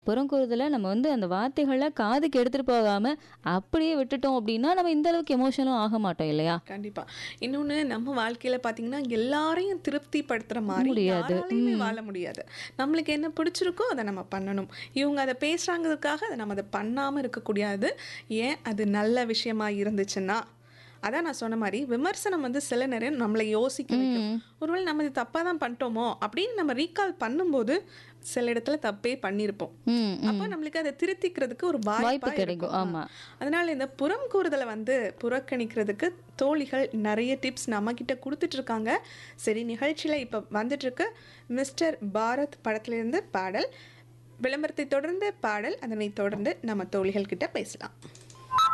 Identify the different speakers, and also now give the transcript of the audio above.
Speaker 1: புறங்கூறுதல நம்ம வந்து அந்த வார்த்தைகள காதுக்கு எடுத்துட்டு போகாம, அப்படியே விட்டுட்டோம் அப்படின்னா, நம்ம இந்த அளவுக்கு எமோஷனலும் ஆக மாட்டோம் இல்லையா?
Speaker 2: கண்டிப்பா. இன்னொன்னு நம்ம வாழ்க்கையில பார்த்தீங்கன்னா, எல்லாரையும் திருப்திப்படுத்துற மாரி
Speaker 1: முடியாது.
Speaker 2: யாராலயுமே
Speaker 1: ம்.
Speaker 2: வாழ முடியாது. நம்மளுக்கு என்ன பிடிச்சிருக்கோ அத நம்ம பண்ணணும். இவங்க அத பேசுறாங்கிறதுக்காக அத நம்ம அத பண்ணாம இருக்கக்கூடாது. ஏன் அது நல்ல விஷயமா இருந்துச்சுன்னா, அதான் நான் சொன்ன மாரி விமர்சனம் வந்து சில நேரம் நம்மள யோசிக்க வைக்கும்.
Speaker 1: ம்.
Speaker 2: ஒருவேளை நம்ம இது தப்பா தான் பண்ணிட்டோமோ அப்படின்னு நம்ம ரீகால் பண்ணும்போது, சில இடத்துல தப்பே பண்ணியிருப்போம்.
Speaker 1: ம்,
Speaker 2: அப்ப
Speaker 1: ம்.
Speaker 2: நம்மளுக்கு அத திருத்திக்கிறதுக்கு ஒரு
Speaker 1: வாய்ப்பு
Speaker 2: வாய்ப்பா
Speaker 1: கிடைக்கும்.
Speaker 2: இருக்கும். ஆ.
Speaker 1: ஆமா.
Speaker 2: அதனால இந்த புறம் கூறுதல வந்து புறக்கணிக்கிறதுக்கு தோழிகள் நெறைய டிப்ஸ் நம்மகிட்ட குடுத்துட்டு இருக்காங்க. சரி நிகழ்ச்சியில இப்ப வந்துட்டு இருக்கு மிஸ்டர் பாரத் படத்திலிருந்து பாடல். விளம்பரத்தை தொடர்ந்து பாடல். அதனைத் தொடர்ந்து நம்ம தோழிகள் கிட்ட பேசலாம்.